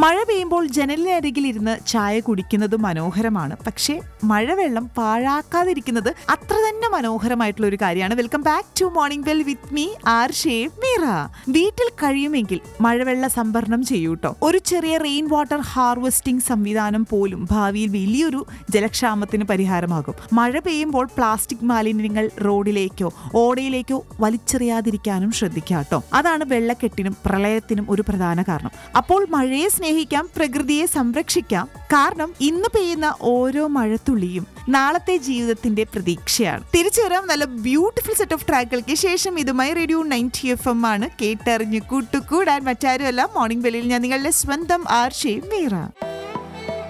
മഴ പെയ്യുമ്പോൾ ജനലിനരികിലിരുന്ന് ചായ കുടിക്കുന്നത് മനോഹരമാണ് പക്ഷേ മഴവെള്ളം പാഴാക്കാതിരിക്കുന്നത് അത്ര തന്നെ മനോഹരമായിട്ടുള്ള ഒരു കാര്യമാണ് welcome back to morning well with me ആർ ഷേവ് മീറ വീട്ടിൽ കഴിയുമെങ്കിൽ മഴവെള്ള സംഭരണം ചെയ്യൂട്ടോ ഒരു ചെറിയ റെയിൻ വാട്ടർ ഹാർവെസ്റ്റിംഗ് സംവിധാനം പോലും ഭാവിയിൽ വലിയൊരു ജലക്ഷാമത്തിന് പരിഹാരമാകും മഴ പെയ്യുമ്പോൾ പ്ലാസ്റ്റിക് മാലിന്യങ്ങൾ റോഡിലേക്കോ ഓടയിലേക്കോ വലിച്ചെറിയാതിരിക്കാനും ശ്രദ്ധിക്കാട്ടോ അതാണ് വെള്ളക്കെട്ടിനും പ്രളയത്തിനും ഒരു പ്രധാന കാരണം അപ്പോൾ മഴയെ സ്നേഹിക്കാം പ്രകൃതിയെ സംരക്ഷിക്കാം കാരണം ഇന്ന് പെയ്യുന്ന ഓരോ മഴത്തുള്ളിയും നാളത്തെ ജീവിതത്തിന്റെ പ്രതീക്ഷയാണ് തിരിച്ചു വരാം നല്ല ബ്യൂട്ടിഫുൾ സെറ്റ് ഓഫ് ട്രാക്കുകൾക്ക് ശേഷം ഇതുമായി റേഡിയോ നയൻറ്റി എഫ് എം ആണ് കേട്ടറിഞ്ഞ് കൂട്ടുകൂടാൻ മറ്റാരുമല്ല മോർണിംഗ് വെളിയിൽ ഞാൻ നിങ്ങളുടെ സ്വന്തം ആർഷയും മീറ